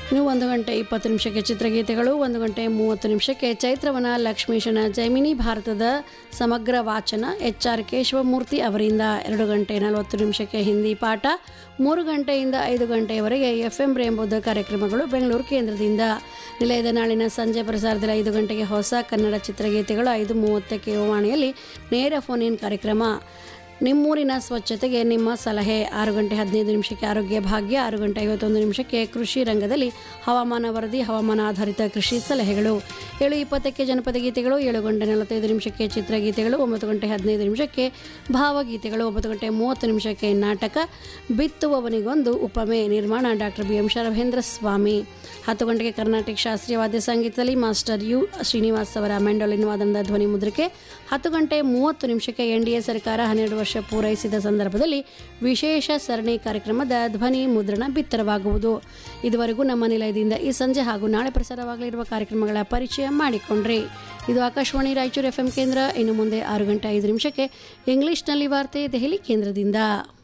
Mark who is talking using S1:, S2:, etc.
S1: ಇನ್ನು ಒಂದು ಗಂಟೆ ಇಪ್ಪತ್ತು ನಿಮಿಷಕ್ಕೆ ಚಿತ್ರಗೀತೆಗಳು ಒಂದು ಗಂಟೆ ಮೂವತ್ತು ನಿಮಿಷಕ್ಕೆ ಚೈತ್ರವನ ಲಕ್ಷ್ಮೀಶನ ಜೈಮಿನಿ ಭಾರತದ ಸಮಗ್ರ ವಾಚನ ಎಚ್ ಆರ್ ಕೇಶವಮೂರ್ತಿ ಅವರಿಂದ ಎರಡು ಗಂಟೆ ನಲವತ್ತು ನಿಮಿಷಕ್ಕೆ ಹಿಂದಿ ಪಾಠ ಮೂರು ಗಂಟೆಯಿಂದ ಐದು ಗಂಟೆಯವರೆಗೆ ಎಫ್ ಎಂ ರೇಂಬುದ ಕಾರ್ಯಕ್ರಮಗಳು ಬೆಂಗಳೂರು ಕೇಂದ್ರದಿಂದ ನಿಲಯದ ನಾಳಿನ ಸಂಜೆ ಪ್ರಸಾರದಲ್ಲಿ ಐದು ಗಂಟೆಗೆ ಹೊಸ ಕನ್ನಡ ಚಿತ್ರಗೀತೆಗಳು ಐದು ಮೂವತ್ತಕ್ಕೆ ಯುವವಾಣಿಯಲ್ಲಿ ನೇರ ಫೋನ್ ಇನ್ ಕಾರ್ಯಕ್ರಮ ನಿಮ್ಮೂರಿನ ಸ್ವಚ್ಛತೆಗೆ ನಿಮ್ಮ ಸಲಹೆ ಆರು ಗಂಟೆ ಹದಿನೈದು ನಿಮಿಷಕ್ಕೆ ಆರೋಗ್ಯ ಭಾಗ್ಯ ಆರು ಗಂಟೆ ಐವತ್ತೊಂದು ನಿಮಿಷಕ್ಕೆ ಕೃಷಿ ರಂಗದಲ್ಲಿ ಹವಾಮಾನ ವರದಿ ಹವಾಮಾನ ಆಧಾರಿತ ಕೃಷಿ ಸಲಹೆಗಳು ಏಳು ಇಪ್ಪತ್ತಕ್ಕೆ ಜನಪದ ಗೀತೆಗಳು ಏಳು ಗಂಟೆ ನಲವತ್ತೈದು ನಿಮಿಷಕ್ಕೆ ಚಿತ್ರಗೀತೆಗಳು ಒಂಬತ್ತು ಗಂಟೆ ಹದಿನೈದು ನಿಮಿಷಕ್ಕೆ ಭಾವಗೀತೆಗಳು ಒಂಬತ್ತು ಗಂಟೆ ಮೂವತ್ತು ನಿಮಿಷಕ್ಕೆ ನಾಟಕ ಬಿತ್ತುವವನಿಗೊಂದು ಉಪಮೆ ನಿರ್ಮಾಣ doctor B M Sharabhendra Swamy ಹತ್ತು ಗಂಟೆಗೆ ಕರ್ನಾಟಕ ಶಾಸ್ತ್ರೀಯ ವಾದ್ಯ ಸಂಗೀತದಲ್ಲಿ ಮಾಸ್ಟರ್ ಯು ಶ್ರೀನಿವಾಸ್ ಅವರ ಮೆಂಡೋಲಿನ್ ವಾದನದ ಧ್ವನಿ ಮುದ್ರಿಕೆ ಹತ್ತು ಗಂಟೆ ಮೂವತ್ತು ನಿಮಿಷಕ್ಕೆ ಎನ್ ಡಿ ಎ ಸರ್ಕಾರ ಹನ್ನೆರಡು ವರ್ಷ ಪೂರೈಸಿದ ಸಂದರ್ಭದಲ್ಲಿ ವಿಶೇಷ ಸರಣಿ ಕಾರ್ಯಕ್ರಮದ ಧ್ವನಿ ಮುದ್ರಣ ಬಿತ್ತರವಾಗುವುದು ಇದುವರೆಗೂ ನಮ್ಮ ನಿಲಯದಿಂದ ಈ ಸಂಜೆ ಹಾಗೂ ನಾಳೆ ಪ್ರಸಾರವಾಗಲಿರುವ ಕಾರ್ಯಕ್ರಮಗಳ ಪರಿಚಯ ಮಾಡಿಕೊಂಡ್ರಿ ಇದು ಆಕಾಶವಾಣಿ ರಾಯಚೂರು ಎಫ್ ಕೇಂದ್ರ ಇನ್ನು ಮುಂದೆ ಆರು ಗಂಟೆ ಐದು ನಿಮಿಷಕ್ಕೆ ಇಂಗ್ಲಿಷ್ನಲ್ಲಿ ವಾರ್ತೆ ದೆಹಲಿ ಕೇಂದ್ರದಿಂದ